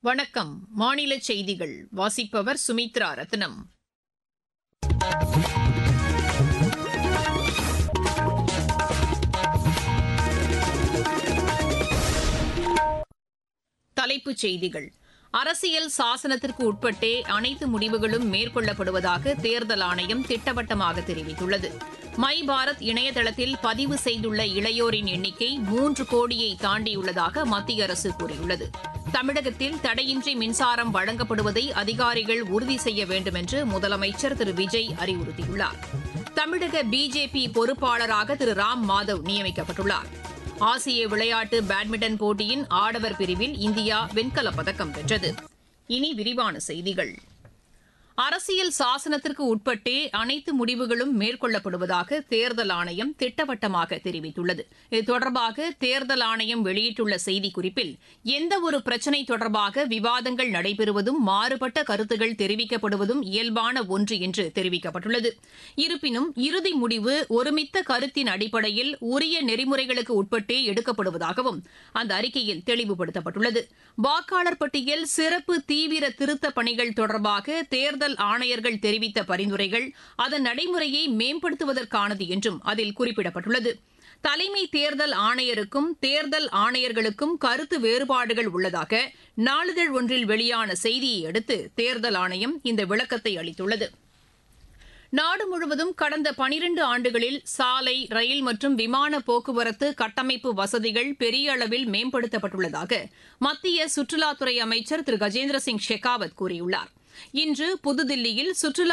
வணக்கம் மாநில செய்திகள் வாசிப்பவர் சுமித்ரா ரத்னம் தலைப்புச் செய்திகள் அரசியல் சாசனத்திற்கு உட்பட்டே அனைத்து முடிவுகளும் மேற்கொள்ளப்படுவதாக தேர்தல் ஆணையம் திட்டவட்டமாக தெரிவித்துள்ளது மை பாரத் இணையதளத்தில் பதிவு செய்துள்ள இளையோரின் எண்ணிக்கை மூன்று கோடியை தாண்டியுள்ளதாக மத்திய அரசு கூறியுள்ளது தமிழகத்தில் தடையின்றி மின்சாரம் வழங்கப்படுவதை அதிகாரிகள் உறுதி செய்ய வேண்டும் என்று முதலமைச்சர் திரு விஜய் அறிவுறுத்தியுள்ளார் தமிழக பிஜேபி பொறுப்பாளராக திரு ராம் மாதவ் நியமிக்கப்பட்டுள்ளார் ஆசிய விளையாட்டு பேட்மிண்டன் போட்டியின் ஆடவர் பிரிவில் இந்தியா வெண்கலப் பதக்கம் வென்றது இனி விரிவான செய்திகள் அரசியல் சாசனத்திற்கு உட்பட்டே அனைத்து முடிவுகளும் மேற்கொள்ளப்படுவதாக தேர்தல் ஆணையம் திட்டவட்டமாக தெரிவித்துள்ளது இது தொடர்பாக தேர்தல் ஆணையம் வெளியிட்டுள்ள செய்திக்குறிப்பில் எந்தவொரு பிரச்சினை தொடர்பாக விவாதங்கள் நடைபெறுவதும் மாறுபட்ட கருத்துகள் தெரிவிக்கப்படுவதும் இயல்பான ஒன்று என்று தெரிவிக்கப்பட்டுள்ளது இருப்பினும் இறுதி முடிவு ஒருமித்த கருத்தின் அடிப்படையில் உரிய நெறிமுறைகளுக்கு உட்பட்டே எடுக்கப்படுவதாகவும் அந்த அறிக்கையில் தெளிவுபடுத்தப்பட்டுள்ளது வாக்காளர் பட்டியல் சிறப்பு தீவிர திருத்தப் பணிகள் தொடர்பாக தேர்தல் தேர்தல் ஆணையர்கள் தெரிவித்த பரிந்துரைகள் அதன் நடைமுறையை மேம்படுத்துவதற்கானது என்றும் அதில் குறிப்பிடப்பட்டுள்ளது தலைமை தேர்தல் ஆணையருக்கும் தேர்தல் ஆணையர்களுக்கும் கருத்து வேறுபாடுகள் உள்ளதாக நாளிதழ் ஒன்றில் வெளியான செய்தியை அடுத்து தேர்தல் ஆணையம் இந்த விளக்கத்தை அளித்துள்ளது நாடு முழுவதும் கடந்த பனிரண்டு ஆண்டுகளில் சாலை ரயில் மற்றும் விமான போக்குவரத்து கட்டமைப்பு வசதிகள் பெரிய அளவில் மேம்படுத்தப்பட்டுள்ளதாக மத்திய சுற்றுலாத்துறை அமைச்சர் திரு கஜேந்திர சிங் ஷெகாவத் கூறியுள்ளார் இன்று புதுதில்லியில் சுற்றுலா